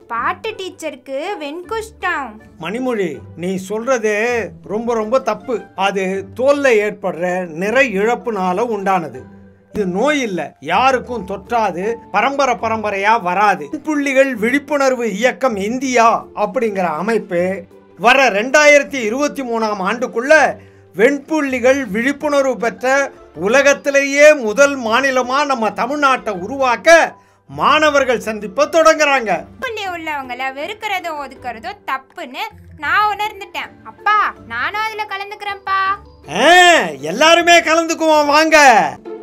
பாட்டு டீச்சருக்கு வெண்குஷ்டம் மணிமொழி நீ சொல்றது ரொம்ப ரொம்ப தப்பு அது தோல்ல ஏற்படுற நிறை இழப்புனால உண்டானது இது நோய் இல்ல யாருக்கும் தொற்றாது பரம்பரை பரம்பரையா வராது புள்ளிகள் விழிப்புணர்வு இயக்கம் இந்தியா அப்படிங்கிற அமைப்பு வர ரெண்டாயிரத்தி இருபத்தி மூணாம் ஆண்டுக்குள்ள வெண்புள்ளிகள் விழிப்புணர்வு பெற்ற உலகத்திலேயே முதல் மாநிலமா நம்ம தமிழ்நாட்டை உருவாக்க மாணவர்கள் சந்திப்பை தொடங்குறாங்க புள்ளி உள்ளவங்கள வெறுக்கிறதோ ஒதுக்கிறதோ தப்புன்னு நான் உணர்ந்துட்டேன் அப்பா நானும் அதுல கலந்துக்கிறேன்ப்பா ஆ, எல்லாருமே கலந்துக்குவோம் வாங்க